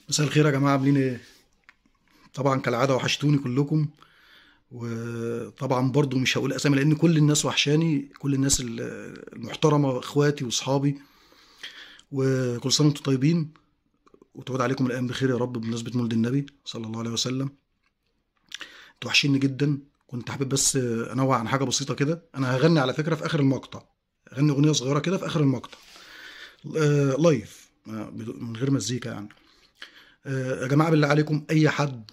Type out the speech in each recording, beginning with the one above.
مساء الخير يا جماعة عاملين ايه؟ طبعا كالعادة وحشتوني كلكم وطبعا برضو مش هقول اسامي لان كل الناس وحشاني كل الناس ال- المحترمة اخواتي واصحابي وكل سنة وانتم طيبين وتعود عليكم الايام بخير يا رب بمناسبة مولد النبي صلى الله عليه وسلم انتوا وحشيني جدا كنت حابب بس انوع عن حاجة بسيطة كده انا هغني على فكرة في اخر المقطع هغني اغنية صغيرة كده في اخر المقطع آه، لايف آه، بدون- من غير مزيكا يعني آه، يا جماعه بالله عليكم اي حد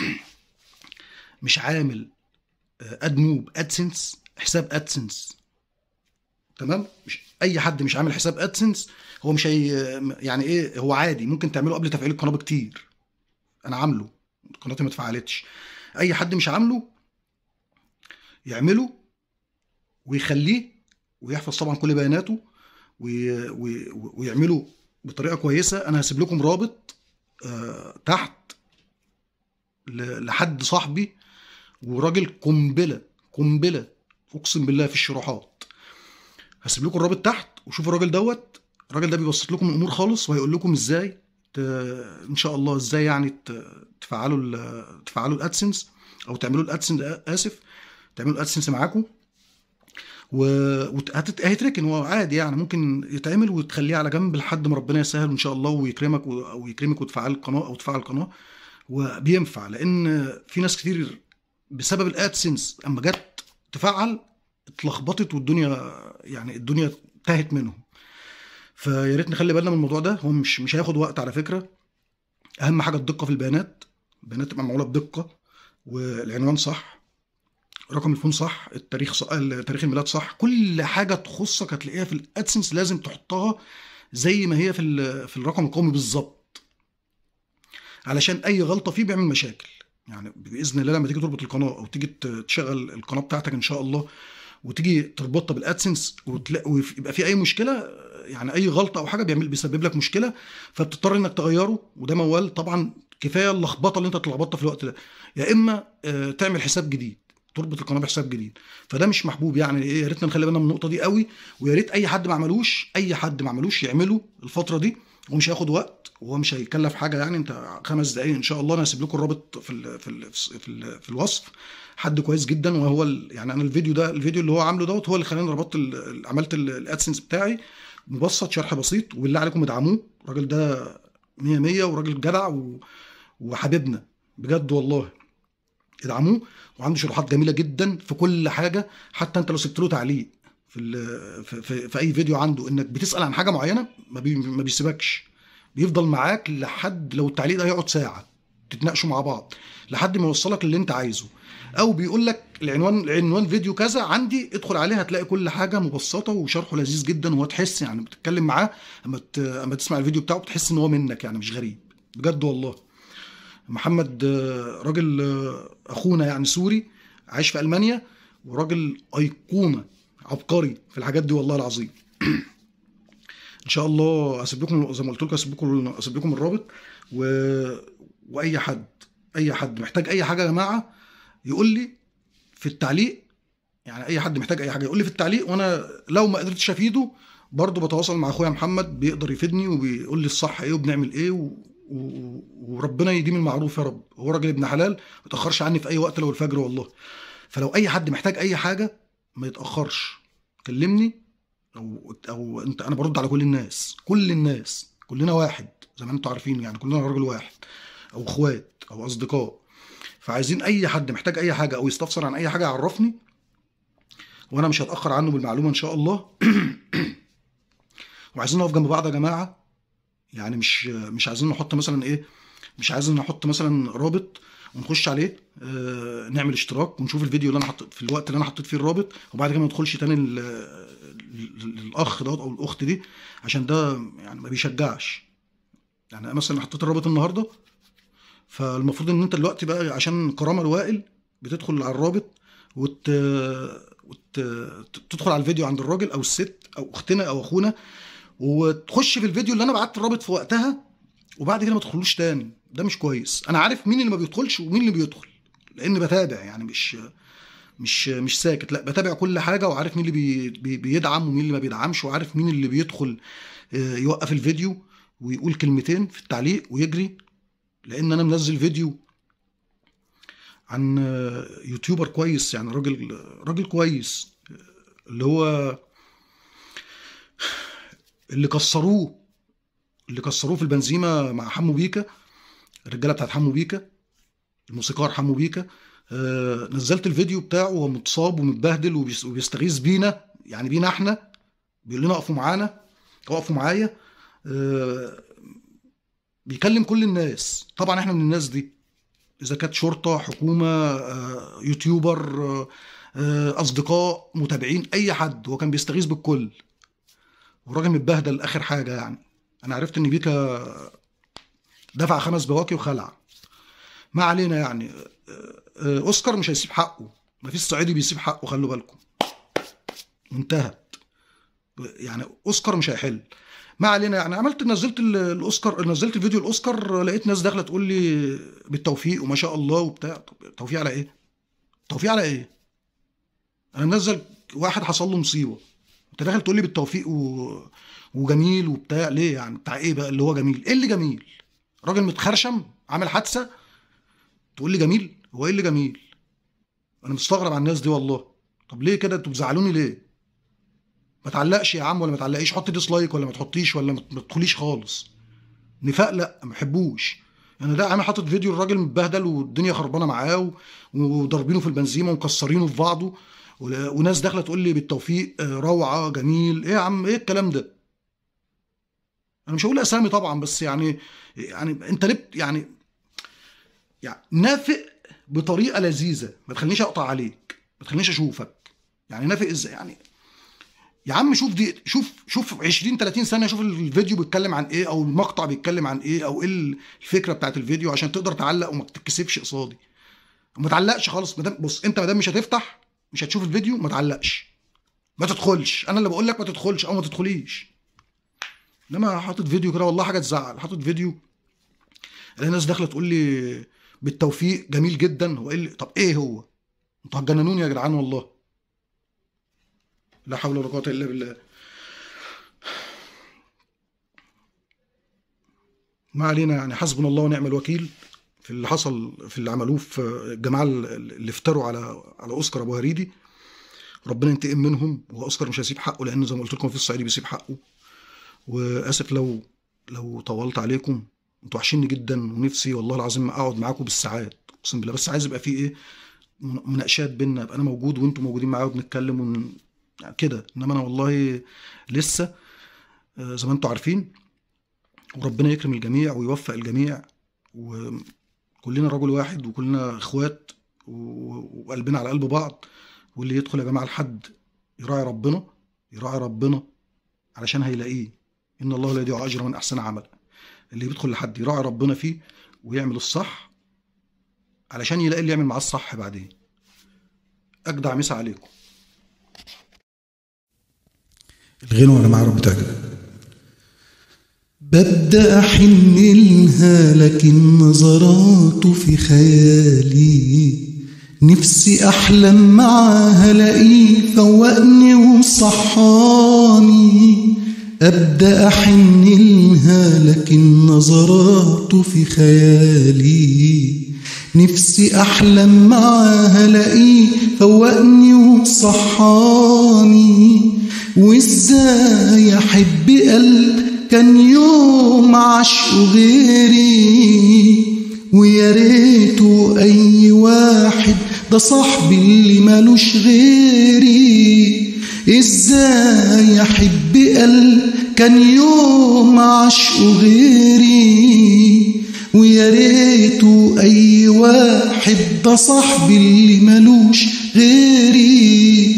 مش عامل آه، ادموب ادسنس حساب ادسنس تمام مش اي حد مش عامل حساب ادسنس هو مش هي يعني ايه هو عادي ممكن تعمله قبل تفعيل القناه بكتير انا عامله قناتي ما اتفعلتش اي حد مش عامله يعمله ويخليه ويحفظ طبعا كل بياناته وي- وي- ويعمله بطريقه كويسه انا هسيب لكم رابط آه، تحت ل- لحد صاحبي وراجل قنبله قنبله اقسم بالله في الشروحات هسيب لكم الرابط تحت وشوفوا الراجل دوت الراجل ده بيبسط لكم الامور خالص وهيقول لكم ازاي ت... ان شاء الله ازاي يعني ت... تفعلوا ال... تفعلوا الادسنس او تعملوا الادسنس اسف تعملوا الادسنس معاكم و... وت- هتت- هيتركن هو عادي يعني ممكن يتعمل وتخليه على جنب لحد ما ربنا يسهل ان شاء الله ويكرمك و... او يكرمك وتفعل القناه او تفعل القناه وبينفع لان في ناس كتير بسبب الادسنس اما جت تفعل اتلخبطت والدنيا يعني الدنيا تاهت منهم فيا ريت نخلي بالنا من الموضوع ده هو مش مش هياخد وقت على فكره اهم حاجه الدقه في البيانات البيانات تبقى معموله بدقه والعنوان صح رقم الفون صح التاريخ صح تاريخ الميلاد صح كل حاجه تخصك هتلاقيها في الادسنس لازم تحطها زي ما هي في ال- في الرقم القومي بالظبط علشان اي غلطه فيه بيعمل مشاكل يعني باذن الله لما تيجي تربط القناه او تيجي ت- تشغل القناه بتاعتك ان شاء الله وتيجي تربطها بالادسنس وتلاقي ويبقى في اي مشكله يعني اي غلطه او حاجه بيعمل بيسبب لك مشكله فبتضطر انك تغيره وده موال طبعا كفايه اللخبطه اللي انت اتلخبطت في الوقت ده يا اما آه، تعمل حساب جديد تربط القناه بحساب جديد فده مش محبوب يعني ايه يا ريتنا نخلي بالنا من النقطه دي قوي ويا ريت اي حد ما عملوش اي حد ما عملوش يعمله الفتره دي ومش هياخد وقت وهو مش هيكلف حاجه يعني انت خمس دقايق ان شاء الله انا هسيب لكم الرابط في ال في ال في, ال في الوصف حد كويس جدا وهو ال يعني انا الفيديو ده الفيديو اللي هو عامله دوت هو اللي خلاني ربطت ال- ال- عملت ال- الادسنس بتاعي مبسط شرح بسيط وبالله عليكم ادعموه الراجل ده 100 100 وراجل جدع و- وحبيبنا بجد والله ادعموه وعنده شروحات جميله جدا في كل حاجه حتى انت لو سبت له تعليق في, ال- في, في, في اي فيديو عنده انك بتسال عن حاجه معينه ما, بي ما بيسيبكش بيفضل معاك لحد لو التعليق ده هيقعد ساعه تتناقشوا مع بعض لحد ما يوصلك اللي انت عايزه او بيقول لك العنوان عنوان فيديو كذا عندي ادخل عليه هتلاقي كل حاجه مبسطه وشرحه لذيذ جدا وهو تحس يعني بتتكلم معاه اما ت- اما تسمع الفيديو بتاعه بتحس ان هو منك يعني مش غريب بجد والله محمد آه، راجل آه، اخونا يعني سوري عايش في المانيا وراجل ايقونه عبقري في الحاجات دي والله العظيم ان شاء الله هسيب لكم زي ما قلت لكم هسيب لكم هسيب لكم الرابط و... واي حد اي حد محتاج اي حاجه يا جماعه يقول لي في التعليق يعني اي حد محتاج اي حاجه يقول لي في التعليق وانا لو ما قدرتش افيده برضه بتواصل مع اخويا محمد بيقدر يفيدني وبيقول لي الصح ايه وبنعمل ايه و... و... وربنا يديم المعروف يا رب هو راجل ابن حلال ما يتاخرش عني في اي وقت لو الفجر والله فلو اي حد محتاج اي حاجه ما يتاخرش كلمني او او انت انا برد على كل الناس كل الناس كلنا واحد زي ما انتم عارفين يعني كلنا راجل واحد او اخوات او اصدقاء فعايزين اي حد محتاج اي حاجه او يستفسر عن اي حاجه يعرفني وانا مش هتاخر عنه بالمعلومه ان شاء الله وعايزين نقف جنب بعض يا جماعه يعني مش مش عايزين نحط مثلا ايه مش عايزين نحط مثلا رابط ونخش عليه آه نعمل اشتراك ونشوف الفيديو اللي انا حطيت في الوقت اللي انا حطيت فيه الرابط وبعد كده ما ندخلش تاني ال- ال- الاخ دوت او الاخت دي عشان ده يعني ما بيشجعش يعني أنا مثلا حطيت الرابط النهارده فالمفروض ان انت دلوقتي بقى عشان كرامه الوائل بتدخل على الرابط وت... وت... تدخل على الفيديو عند الراجل او الست او اختنا او اخونا وتخش في الفيديو اللي انا بعت الرابط في وقتها وبعد كده ما تدخلوش تاني ده مش كويس انا عارف مين اللي ما بيدخلش ومين اللي بيدخل لان بتابع يعني مش مش مش ساكت لا بتابع كل حاجه وعارف مين اللي بي بي بيدعم ومين اللي ما بيدعمش وعارف مين اللي بيدخل آه، يوقف الفيديو ويقول كلمتين في التعليق ويجري لان انا منزل فيديو عن يوتيوبر كويس يعني راجل راجل كويس اللي هو اللي كسروه اللي كسروه في البنزيمه مع حمو بيكا الرجاله بتاعت حمو بيكا الموسيقار حمو بيكا آه نزلت الفيديو بتاعه وهو متصاب ومتبهدل وبيس- وبيستغيث بينا يعني بينا احنا بيقول لنا اقفوا معانا اقفوا معايا آه بيكلم كل الناس طبعا احنا من الناس دي اذا كانت شرطه حكومه آه، يوتيوبر آه، آه، اصدقاء متابعين اي حد هو كان بيستغيث بالكل والراجل متبهدل اخر حاجه يعني انا عرفت ان بيكا دفع خمس بواكي وخلع ما علينا يعني آه، آه، اوسكار مش هيسيب حقه مفيش صعيدي بيسيب حقه خلوا بالكم انتهت يعني اوسكار مش هيحل ما علينا يعني عملت نزلت ال- الاوسكار نزلت الفيديو الاوسكار لقيت ناس داخله تقول لي بالتوفيق وما شاء الله وبتاع طب توفيق على ايه؟ توفيق على ايه؟ انا منزل واحد حصل له مصيبه انت داخل تقول لي بالتوفيق و... وجميل وبتاع ليه يعني بتاع ايه بقى اللي هو جميل؟ ايه اللي جميل؟ راجل متخرشم عامل حادثه تقول لي جميل؟ هو ايه اللي جميل؟ انا مستغرب على الناس دي والله طب ليه كده انتوا بتزعلوني ليه؟ ما تعلقش يا عم ولا ما تعلقيش حط ديسلايك ولا ما تحطيش ولا ما ما تدخليش خالص نفاق لا ما بحبوش انا ده عامل حاطط فيديو الراجل متبهدل والدنيا خربانه معاه و- وضاربينه في البنزيمه ومكسرينه في بعضه ولا- وناس داخله تقول لي بالتوفيق آه، روعه جميل ايه يا عم ايه الكلام ده انا مش هقول اسامي طبعا بس يعني يعني انت ليه بت- يعني يعني نافق بطريقه لذيذه ما تخلينيش اقطع عليك ما تخلينيش اشوفك يعني نافق ازاي يعني يا عم شوف دي شوف شوف 20 30 ثانيه شوف الفيديو بيتكلم عن ايه او المقطع بيتكلم عن ايه او ايه الفكره بتاعت الفيديو عشان تقدر تعلق وما تتكسفش قصادي وما تعلقش خالص مدام بص انت مدام مش هتفتح مش هتشوف الفيديو ما تعلقش ما تدخلش انا اللي بقول لك ما تدخلش او ما تدخليش انما حاطط فيديو كده والله حاجه تزعل حاطط فيديو الاقي ناس داخله تقول لي بالتوفيق جميل جدا هو ايه اللي طب ايه هو انتوا هتجننوني يا جدعان والله لا حول ولا قوه الا بالله ما علينا يعني حسبنا الله ونعم الوكيل في اللي حصل في اللي عملوه في الجماعه اللي افتروا على على اوسكار ابو هريدي ربنا ينتقم منهم واوسكار مش هيسيب حقه لان زي ما قلت لكم في الصعيدي بيسيب حقه واسف لو لو طولت عليكم انتوا وحشيني جدا ونفسي والله العظيم اقعد معاكم بالساعات اقسم بالله بس عايز يبقى فيه ايه مناقشات بينا ابقى انا موجود وانتوا موجودين معايا وبنتكلم ون... يعني كده انما انا والله لسه آه، زي ما انتوا عارفين وربنا يكرم الجميع ويوفق الجميع وكلنا رجل واحد وكلنا اخوات و- وقلبنا على قلب بعض واللي يدخل يا جماعه لحد يراعي ربنا يراعي ربنا علشان هيلاقيه ان الله لا يضيع اجر من احسن عملا اللي بيدخل لحد يراعي ربنا فيه ويعمل الصح علشان يلاقي اللي يعمل معاه الصح بعدين اجدع مسا عليكم الغنوة يا جماعة رب تعجب ببدأ أحن لها لكن نظراته في خيالي نفسي أحلم معاها لاقيه فوقني وصحاني أبدأ أحن لها لكن نظراته في خيالي نفسي أحلم معاها لاقيه فوقني وصحاني وإزاي أحب قلب كان يوم عشقه غيري ويا ريته أي واحد ده صاحبي اللي مالوش غيري ازاي احب قلب كان يوم عشقه غيري ويا ريته اي واحد ده صاحبي اللي مالوش غيري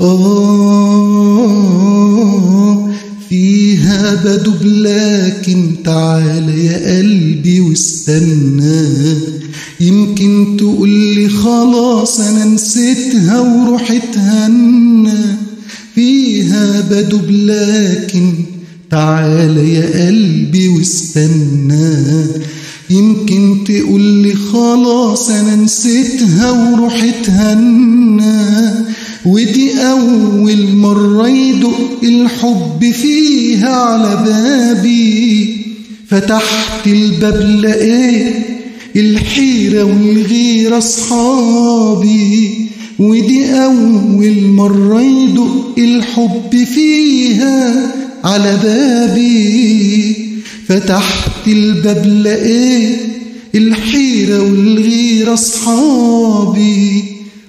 آه فيها بدب لكن تعال يا قلبي واستنى يمكن تقول لي خلاص انا نسيتها وروح اتهنى فيها بدب لكن تعال يا قلبي واستنى يمكن تقول لي خلاص انا نسيتها وروح اتهنى ودي اول مرة يدق الحب فيها على بابي فتحت الباب لقيت الحيرة والغيرة أصحابي ودي أول مرة يدق الحب فيها على بابي فتحت الباب لقيت الحيرة والغيرة أصحابي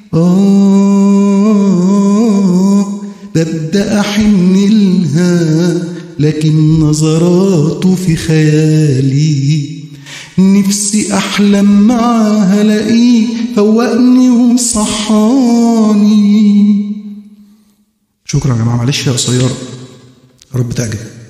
آه ببدأ أحن لها لكن نظراته في خيالي نفسي أحلم معاها لاقيه فوقني وصحاني شكرا يا جماعه معلش يا قصيره يا رب تعجب